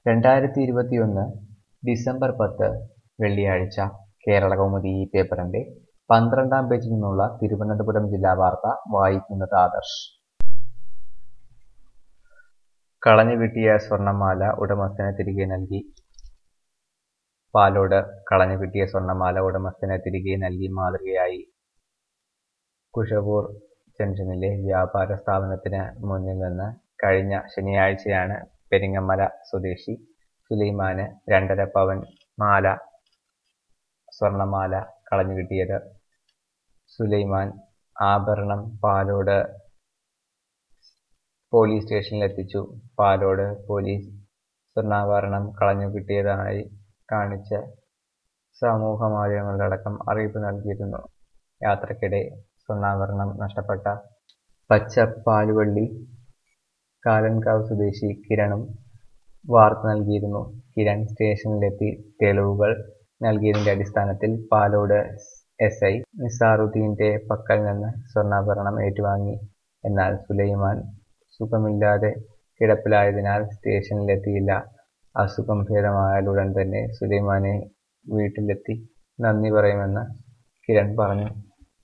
രണ്ടായിരത്തി ഇരുപത്തിയൊന്ന് ഡിസംബർ പത്ത് വെള്ളിയാഴ്ച കേരളകൗമുദി ഈ പേപ്പറിന്റെ പന്ത്രണ്ടാം പേജിൽ നിന്നുള്ള തിരുവനന്തപുരം ജില്ലാ വാർത്ത വായിക്കുന്നത് ആദർശ് കളഞ്ഞുകിട്ടിയ സ്വർണ്ണമാല ഉടമസ്ഥന് തിരികെ നൽകി പാലോട് കളഞ്ഞുകിട്ടിയ സ്വർണ്ണമാല ഉടമസ്ഥന് തിരികെ നൽകി മാതൃകയായി കുഷപൂർ ജംഗ്ഷനിലെ വ്യാപാര സ്ഥാപനത്തിന് മുന്നിൽ നിന്ന് കഴിഞ്ഞ ശനിയാഴ്ചയാണ് പെരിങ്ങമല സ്വദേശി സുലൈമാന് രണ്ടര പവൻ മാല സ്വർണ്ണമാല കളഞ്ഞുകിട്ടിയത് സുലൈമാൻ ആഭരണം പാലോട് പോലീസ് സ്റ്റേഷനിലെത്തിച്ചു പാലോട് പോലീസ് സ്വർണ്ണാഭരണം കളഞ്ഞുകിട്ടിയതായി കാണിച്ച് സമൂഹ മാധ്യമങ്ങളിലടക്കം അറിയിപ്പ് നൽകിയിരുന്നു യാത്രക്കിടെ സ്വർണ്ണാഭരണം നഷ്ടപ്പെട്ട പച്ചപ്പാലുവള്ളി കാലൻകാവ് സ്വദേശി കിരണും വാർത്ത നൽകിയിരുന്നു കിരൺ സ്റ്റേഷനിലെത്തി തെളിവുകൾ നൽകിയതിന്റെ അടിസ്ഥാനത്തിൽ പാലോട് എസ് ഐ നിസാറുദ്ദീന്റെ പക്കൽ നിന്ന് സ്വർണ്ണാഭരണം ഏറ്റുവാങ്ങി എന്നാൽ സുലൈമാൻ സുഖമില്ലാതെ കിടപ്പിലായതിനാൽ സ്റ്റേഷനിലെത്തിയില്ല അസുഖം ഭേദമായാൽ ഉടൻ തന്നെ സുലൈമാനെ വീട്ടിലെത്തി നന്ദി പറയുമെന്ന് കിരൺ പറഞ്ഞു